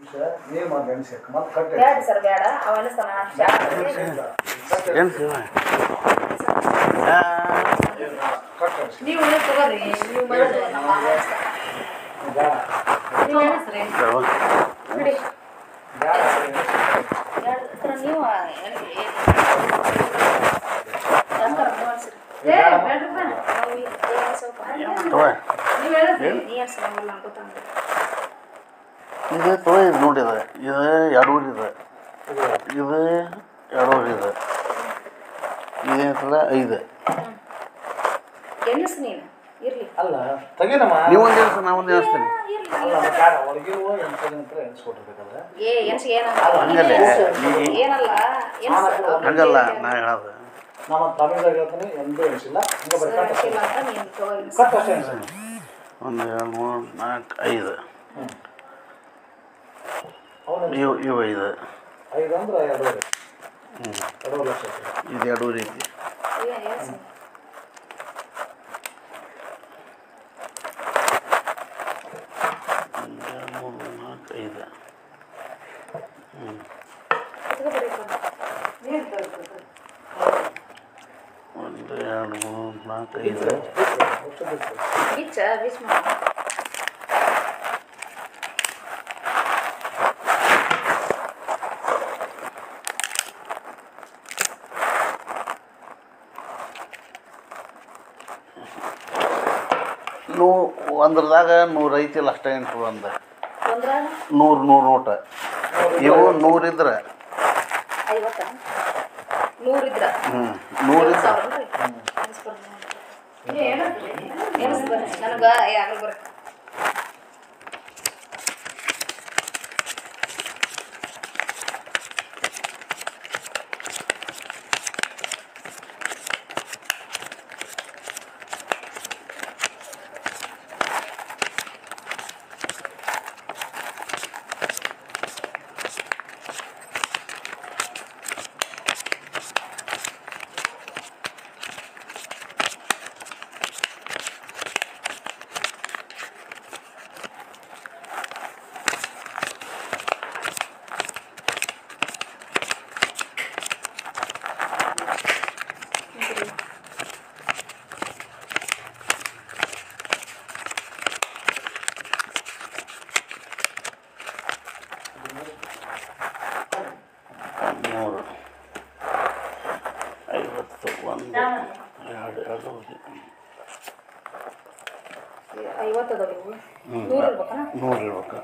ನೀರು ಮತ್ತೆ ಎಣಿಸಕ್ಕೆ ಮತ್ತೆ ಕಟ್ಟೆ ಬೇಡ ಸರ್ ಬೇಡ ಅವ ಅನಿಸ್ತಾನ ಏನು ಶಿವ ಕಟ್ಟೆ ನೀವು ಉಳಿದ್ ತಗೋರಿ ನೀವು ಮಾಡೋದು ನಮ್ಮ ಮಾವ ಅನಿಸ್ತಾನ. ನೀವು ಎಣಿಸ್ರಿ ಬಿಡಿ ಬೇಡ ಸರ್ ನೀವು ಎಣಿಸಿ ಯಾಕಂದ್ರೆ ನೀವು ಎಣಿಸ್ರಿ. ಏ ಬೇಡ್ರಪ್ಪ ನಾವು ಈ- ಏ ಸ್ವಲ್ಪ ನೀವು ಎಣಿಸ್ರಿ ನೀ ಎಣಿಸಿ ನಮ್ಗೆಲ್ಲ ಗೊತ್ತಾಗ್ತದೆ ಇದು ತೋ ಇದು ನೋಡಿದ ಇದು ಎರಡೂರು ಇದೆ ಇದು ಎರಡೂರು ಇದೆ ಇದೇನಲ್ಲ ಐದು ಎಣಿಸ್ ನೀನು ಇರ್ಲಿ ಅಲ್ಲ ತೆಗೀನಮ್ಮ ನೀವು ಒಂದು ಎಣಿಸ್ ನಾ ಒಂದು ಎಣಿಸ್ತೀನಿ ಇರ್ಲಿ ಅಲ್ಲ ಬೇಡ ಒಳಗಿರುವ ಎಣ್ಸೋದು ಅಂತ ಎಣಿಸ್ಕೊಟ್ಟಿರ್ಬೇಕಾದ್ರೆ ಏ ಎಣಿಸಿ ಏನಲ್ಲ ಹಂಗಲ್ಲ, ನೀ- ಏನಲ್ಲ ಎಣಿಸು. ಹಂಗಲ್ಲ ನಾ ಹೇಳೋದು ನಮ್ಮ ತಮಿಳ್ದಾಗ ಹೇಳ್ತಾನೆ ಎಂದೂ ಎಣಿಸಿಲ್ಲ ಹಂಗೆ ಬರೀ ಕಟ್ ಅಷ್ಟೇ ಇಲ್ಲ ಅಂತ ನೀನು ತಗೋ ಎಣಿಸು. ಕಟ್ ಅಷ್ಟೇ ಎಣಿಸಿ ಒಂದು ಎರಡು ಮೂರು ನಾಲ್ಕು ಐದು ಅವನು ಇವು ಇವು ಐದು ಐದು ಅಂದ್ರೆ ಎರಡೂವರೆ ಹ್ಞೂ ಎರಡೂವರೆ ಲಕ್ಷ ಐತಿ ಇದು ಎರಡೂರು ಐತಿ ಏ, ಎಣಿಸು. ಒಂದು ಎರಡು ಮೂರು ನಾಲ್ಕು ಐದು ಎತ್ಕೊ ಬರೀ ಕೊಡು. ನೀನು ತಗೋ, ತಗೋ, ತಗೋ. ಒಂದು ಎರಡು ಮೂರು ನಾಲ್ಕು ಐದು ಅಷ್ಟು ಬಿಟ್ಟು ಬಿಚ್ಚ ಬಿಚ್ಚ ಮಾಡು. ನೂ ಒಂದ್ರದಾಗ ನೂರು ಐತಿಲ್ಲ ಅಷ್ಟೇ ಎಂಟು ಒಂದು ಒಂದ್ರಾಗ ನೂರು ನೂರು ನೋಟ ಇವು ನೂರಿದ್ರೆ ಐವತ್ತ ನೂರಿದ್ರ ಹ್ಞೂ ನೂರಿದ್ರೆ ಸಾವಿರ ಅಲ್ರಿ? ಎಣಿಸ್ಬಾರ್ದು ನೋಡಿ. ಏ, ಎಣಿಸ್ರಿ. ಎಣಿಸ್ ಬರ್ರಿ. ನನಗ ಏ ಆಗಲ್ಲ ಬರ್ರಿ ನೂರು ಐವತ್ತು ಒಂದು ಎರಡು ಎರಡು ಐವತ್ತು ಅದಾವ ಇವು ನೂರು ಇರ್ಬೇಕನ ನೂರು ಇರ್ಬೇಕು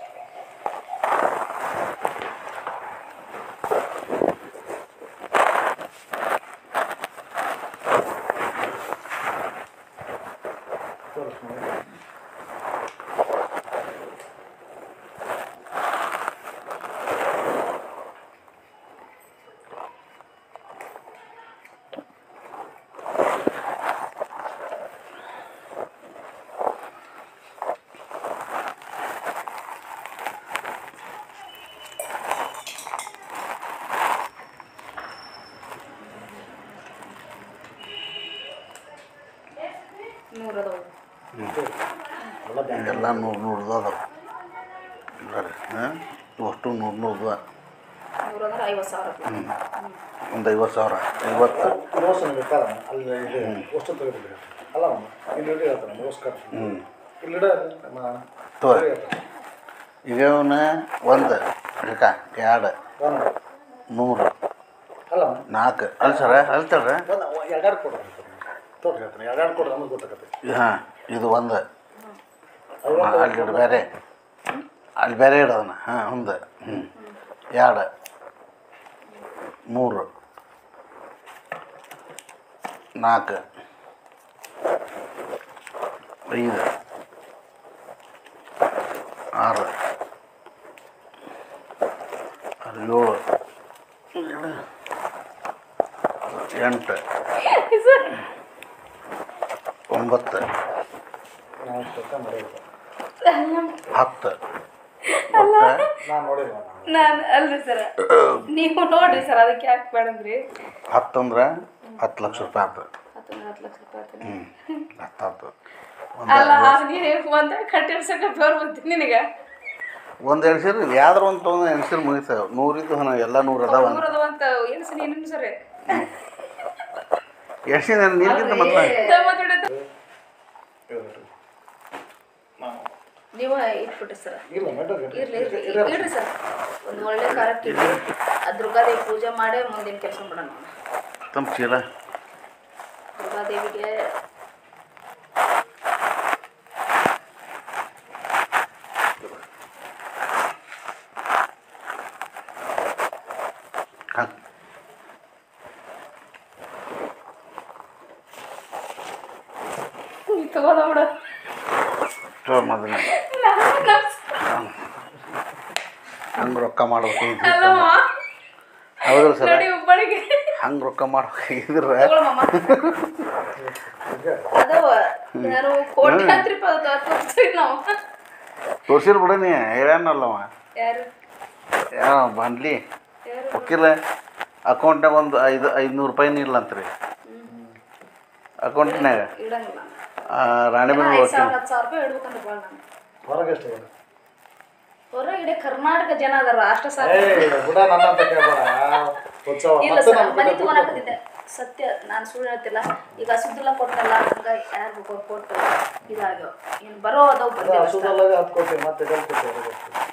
ನೂರು ಅದಾವ ಎಲ್ಲ ನೂರು ನೂರ್ದು ಅದಾವ ಬರ್ರಿ ಹಾಂ ಅಷ್ಟು ನೂರು ನೂರ್ದು ನೂರು ಅಂದ್ರೆ ಐವತ್ತು ಸಾವಿರ ಹ್ಞೂ ಒಂದು ಐವತ್ತು ಸಾವಿರ ಐವತ್ತು ಮೋಸ ಬೇಕಾದ ಅಲ್ಲಿ ಇದೆ ಅಷ್ಟು ತೆಗೆದು ಅಲ್ಲ ಅಮ್ಮ ಇಲ್ಲಿ ಇಡಿ ಹೇಳ್ತಾನೆ ನಮಸ್ಕಾರ ಹ್ಞೂ ಇಲ್ಲಿ ಇಡ ತೋ ಈಗ ಅವನ್ನ ಒಂದು ಅಕ್ಕ ಎರಡು ಒಂದು ನೂರು ಅಲ್ಲ ನಾಲ್ಕು ಅಲ್ಲಿ ಸರ ಅಲ್ಲಿ ತಡ್ರಿ ಒಂದು ಎರಡೆರಡು ಕೊಡ್ರಿ ತೋಟ ಹೇಳ್ತಾನೆ ಎರಡೆರಡು ಕೊಡ್ರಿ ನಮಗೆ ಗೊತ್ತಾಗತ್ತೆ ಹಾಂ ಇದು ಒಂದು ಅಲ್ಲಿ ಇಡು ಬೇರೆ ಅಲ್ಲಿ ಬೇರೆ ಇಡೋದನ್ನ ಹಾಂ ಒಂದು ಹ್ಞೂ ಎರಡು ಮೂರು ನಾಲ್ಕು ಐದು ಆರು ಆರು ಏಳು ಏಳು, ಎಂಟು ಒಂಬತ್ತು ನಾವು ಕೆಲಸ ಮಾಡಿಲ್ಲ ಹತ್ತು ನಾನು ನೋಡಿಲ್ಲ ನಾನು ನಾನು ಅಲ್ರಿ ಸರ ನೀವು ನೋಡ್ರಿ ಸರ್ ಅದಕ್ಕೆ ಯಾಕೆ ಬೇಡಂದ್ರಿ ಹತ್ತು ಅಂದ್ರೆ ಹತ್ತು ಲಕ್ಷ ರೂಪಾಯಿ ಆಯ್ತು ಹತ್ತೊಂದು ಹತ್ತು ಲಕ್ಷ ರೂಪಾಯಿ ಆಯ್ತು. ಹ್ಞೂ ಹತ್ತು ಹತ್ತು ಅಲ್ಲ ಒಂದು ನೀನು ಒಂದ ಕಟ್ಟಿರ್ಸಕ್ಕೆ ಬೇರೆ ಬಂತೀನಿ ನಿನಗೆ ಒಂದು ಎಣ್ಸಿರು ಯಾವ್ದಾರ ಒಂದು ತೊಗೊಂಡು ಎಣ್ಸಿರು ಮುಗಿತಾವೆ ನೂರಿದ್ದು ಹಣ ಎಲ್ಲ ನೂರು ಅದಾವ ನೂರ ಅದಾವ ಅಂತ ಏನು ಸರಿ ಏನು ಸರಿ ಎಣ್ಸಿನ ನೀರಿಗಿಂತ ಮತ್ತೆ ಹೇಳ್ರಿ. ನಾವು ನೀವು ಇಟ್ಬಿಟ್ರಿ ಸರ್ ಇಲ್ಲ ಮೇಡಮ್ ಇರ್ಲಿ ಇರ್ಲಿ ಇಡ್ರಿ ಸರ್ ಒಂದು ಒಳ್ಳೆ ಕಾರ್ಯಕ್ಕೆ ಇಡ್ರಿ ದುರ್ಗಾದೇವಿ ಪೂಜೆ ಮಾಡೇ ಮುಂದಿನ ಕೆಲಸ ಮಾಡೋಣ ತಮ್ಮ ಚೀಲ ದುರ್ಗಾದೇವಿಗೆ ಹಾಂ ತಗೋದ ಬಿಡು ಚಲೋ ಮೊದಲನೇ ಹಂಗೆ ರೊಕ್ಕ ಮಾಡ್ಬೇಕು ಅಲ್ಲಮ್ಮ ಹೌದಲ್ಲ ಸರ್ ನೋಡಿ ಒಬ್ಬಳಿಗೆ ಹಂಗೆ ರೊಕ್ಕ ಮಾಡ್ಬೇಕಿದ್ರೆ ತಗೊಳಮ್ಮ ಅದವ ಯಾರು ಕೋಟ್ಯಾಂತರ ರೂಪಾಯಿ ತೋರಿಸ್ತೀವಿ ನಾವು ತೋರ್ಸಿರ್ ಬಿಡ ನೀ ಹೇಳ್ಯಾನಲ್ಲವ ಯಾರು ಯಾವ ಬಂದ್ಲಿ ಯಾರು ಒಕ್ಕಿಲ್ಲ ಅಕೌಂಟ್ನಾಗ ಒಂದು ಐದು ಐದುನೂರು ರೂಪಾಯಿನೂ ಇಲ್ಲ ಅಂತ್ರಿ ಅಕೌಂಟ್ನಾಗ ಇಡಂಗಿಲ್ಲ ರಾಣಿಬೆನ್ನೂರು ಐದು ವಕೀಲ್ ಸಾವಿರ ಹತ್ತು ಸಾವಿರ ರೂಪಾಯಿ ಇಡ್ಬೇಕಂತ ಭಾಳ ನಾನು ಹೊರಗೆ ಎಷ್ಟು ಇದೆ? ಹೊರಗೆ ಇಡೀ ಕರ್ನಾಟಕ ಜನ ಅದಾರ ಅಷ್ಟ ಸಾಕು ಏಯ್ ಬುಡ ನನ್ನ ಅಂತ ಕೇಳ್ಬೇಡ ಉತ್ಸವ ಇಲ್ಲ ಮತ್ತೆ ಸರ್ ನಮ್ಮ ಮನೆ ಕಡೆ ತಗೊಳಕತ್ತಿದ್ದೆ ಸತ್ಯ ನಾನು ಸುಳ್ಳು ಹೇಳ್ತಿಲ್ಲ ಈಗ ಸುದ್ದಿಲ್ಲ ಕೊಟ್ಟಲ್ಲ ಹಂಗ ಯಾರು ಕೊಟ್ಟು ಇದಾಗ್ಯಾವ ಇನ್ನು ಬರೋ ಅದಾವ ಅದು ಬಂದಿಲ್ಲ ಹಸುದಲ್ಲಾಗ ಹತ್ತು ಕೊಡ್ತೀವಿ ಮತ್ತೆ ಎಲ್ಲಿ ಕೊಡ್ತೀವಿ ಹೊರಗೆ ಕೊಡ್ತೀವಿ.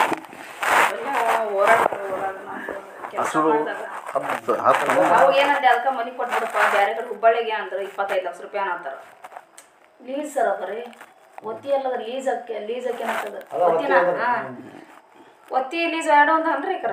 ಹೋರಾಟ ಹೋರಾಟ ಕೆಲಸ ಹಸುರು ಮಾಡಿದಾಗ ಹತ್ತು ಹತ್ತು ಅವಾಗ ಏನಂದೆ ಅದಕ್ಕೆ ಮನೆ ಕೊಟ್ಬಿಡಪ್ಪ ಬೇರೆ ಕಡೆ ಹುಬ್ಬಳ್ಳಿಗೆ ಅಂದ್ರೆ ಇಪ್ಪತ್ತೈದು ಲಕ್ಷ ರೂಪಾಯಿ ಅಂತಾರ ಲೀಸ್ ಸರ್ ಬರೀ ಒತ್ತಿ ಅಲ್ಲದ ಲೀಸ್ ಅಕ್ಕೆ ಲೀಸ್ ಅಕ್ಕೆ ಏನಂತದ ಅದ ಒತ್ತಿನ ಒತ್ತಿ ಅಂದ್ರೆ- ಹಾ ಒತ್ತಿ ಲೀಸ್ ಆಡೋ ಅಂತ ಅನ್ರಿ ಈ ಕರ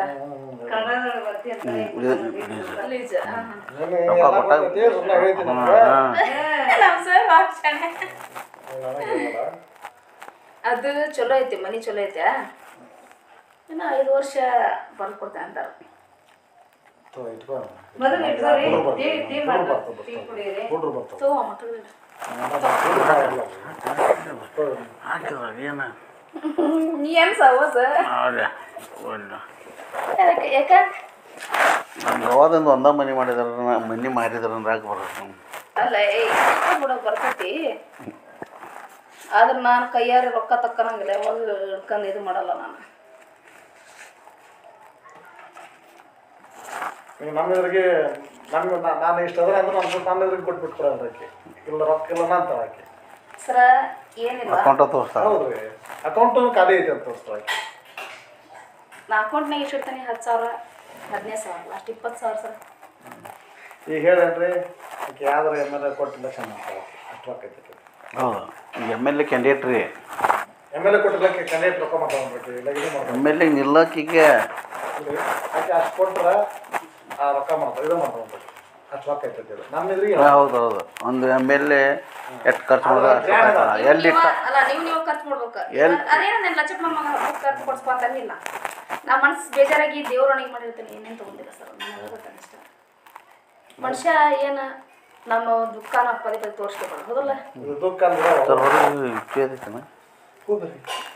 ಲೀಸ್ ಹಾ ಹಾ ನಿನ್ನೆ ರೊಕ್ಕ ಎಲ್ಲ ಕೊಟ್ಟಾಗ ಗೊತ್ತೈತಿ, ಸುಮ್ನೆ ಹೇಳ್ತೀನಿ ನಮ್ಗೆ. ಹಾಂ ನಮ್ ಸರ್ ಆಪ್ಷನ್ ನನಗೆ ಹೇಳ್ಬೇಡ. ಅದು ಚಲೋ ಐತಿ ಮನಿ ಚಲೋ ಐತೆ ಇನ್ನು ಐದು ವರ್ಷ ಬರ್ಕೊಡ್ತೆ ಅಂತಾರ ತಗೋ, ಇಟ್ಕೋ. ಮೊದಲು ಇಟ್ಕೋರಿ ಹುಡ್ರು ಬರ್ತಾರೆ. ಟೀ ಟೀ ಹುಡ್ರು ಮಾಡ್ತಾರೆ ಬರ್ತಾರೆ, ಟೀ ಬರ್ತಾರೆ. ಕುಡೀರಿ ಹುಡ್ರು ಬರ್ತಾರೆ. ತಗೋ ಮಕ್ಕಳು ಹುಡ್ರು ಬರಲ್ಲ. ಹಾಕಿದ್ರ ಏನು ಏನ್ ಸವಸ ಹೌದಾ ಒಳ್ಳೆ ಯಾಕೆ ಯಾಕ ನಮ್ಮ ಗವಾದಿಂದ ಒಂದ ಮನೆ ಮಾಡಿದಾರ ಮನೆ ಮಾರಿದಾರ ಅಂದ್ರೆ ಯಾಕೆ ಬರೋದು ಅಲ್ಲ ಏ ಬಿಡೋಕೆ ಬರ್ತೈತಿ ಆದ್ರೆ ನಾನು ಕೈಯಾರ ರೊಕ್ಕ ತಕ್ಕನಂಗಿಲ್ಲ ಯಾವಾಗ ಹಿಡ್ಕೊಂಡು ಇದು ಮಾಡಲ್ಲ ನಾನು ಈಗ ನಮ್ಮ ಎದುರಿಗೆ ನಮ್ಮ ನಾ- ನಾನು ಇಷ್ಟ ಅದ್ರ ಅಂದ್ರೆ ನಮ್ಮ ನಮ್ಮ ಎದುರಿಗೆ ಕೊಟ್ಬಿಟ್ಟು ಕೊಡಲ್ಲ ಆಕೆ ಇಲ್ಲ ರೊಕ್ಕ ಇಲ್ಲ ಅಂತ ಆಕೆ ಸರ ಏನಿಲ್ಲ ಅಕೌಂಟ ತೋರಿಸ್ತಾರೆ ಹೌದ್ರಿ ಅಕೌಂಟ್ ಖಾಲಿ ಐತೆ ಅಂತ ತೋರಿಸ್ತಾರೆ ಆಕೆ ನಾ ಅಕೌಂಟ್ನಾಗ ಎಷ್ಟು ಇಡ್ತಾನೆ ಹತ್ತು ಸಾವಿರ ಹದಿನೈದು ಸಾವಿರ ಲಾಸ್ಟ್ ಇಪ್ಪತ್ತು ಸಾವಿರ ಸರ್ ಈಗ ಹೇಳೇನ್ರಿ ಆಕೆ ಯಾವ್ದಾರ ಎಮ್ ಎಲ್ ಎ ಕೊಟ್ಟಿಲ್ಲ ಚೆನ್ನಾಗಿ ಅಷ್ಟು ರೊಕ್ಕ ಐತೆ ಹೌದು ಎಮ್ ಎಲ್ ಎ ಕ್ಯಾಂಡಿಡೇಟ್ ರೀ ಎಮ್ ಎಲ್ ಎ ಕೊಟ್ಟಿದ್ದಕ್ಕೆ ಕಂಡಕ್ಟ್ ರೊಕ್ಕ ಮಾಡ್ಕೊಂಡ್ಬಿಟ್ಟು ಇಲ್ಲ ಇದು ಮಾಡ್ಕೊಂಡು ಎಮ್ ಎಲ್ ಎ ನಿಲ್ಲಕ್ಕಿಗೆ ಆಕೆ ಅಷ್ಟು ಕೊಟ್ರೆ ಆ ರೊಕ್ಕ ಮಾಡ್ತಾರೆ ಇದು ಮಾಡ್ಕೊಂಡ್ಬಿಟ್ಟು ಅಷ್ಟು ರೊಕ್ಕ ಐತೆ ಇದು ನಮ್ಮ ಎದುರಿಗೆ ಹೌದು ಹೌದು ಒಂದು ಎಮ್ ಎಲ್ ಎ ಎಷ್ಟು ಖರ್ಚು ಮಾಡೋದು ಅಷ್ಟು ಖರ್ಚು. ಎಲ್ಲಿ ನೀವು ಅಲ್ಲ ನೀವು ನೀವು ಖರ್ಚು ಮಾಡ್ಬೇಕು ಎಲ್- ಅದೇನ ನನ್ನ ಲಚ್ಚಪ್ಪ ಮಗ ಖರ್ಚು ಕೊಡ್ಸ್ಪ ಅಂತ ಅಂದಿಲ್ಲ ನಾ ಮನಸ್ಸು ಬೇಜಾರಾಗಿ ದೇವ್ರೊಣಗಿ ಮಾಡಿರ್ತೀನಿ ಏನೇನು ತಗೊಂಡಿಲ್ಲ ಸರ್ ನನಗೆ ಗೊತ್ತಾಗ ಇಷ್ಟ ಮನುಷ್ಯ ಏನು ನಮ್ಮ ದುಃಖನ ಪದೇ ಪದೇ ತೋರಿಸ್ಕೊಬಾರ್ದು ಹೌದಲ್ಲ ಇದು ದುಃಖ ಅಂದ್ರೆ ಸರ್ ಹೊರಗೆ ಇಚ್ಚೆ ಐತೇನ? ಕೂದ್ರಿ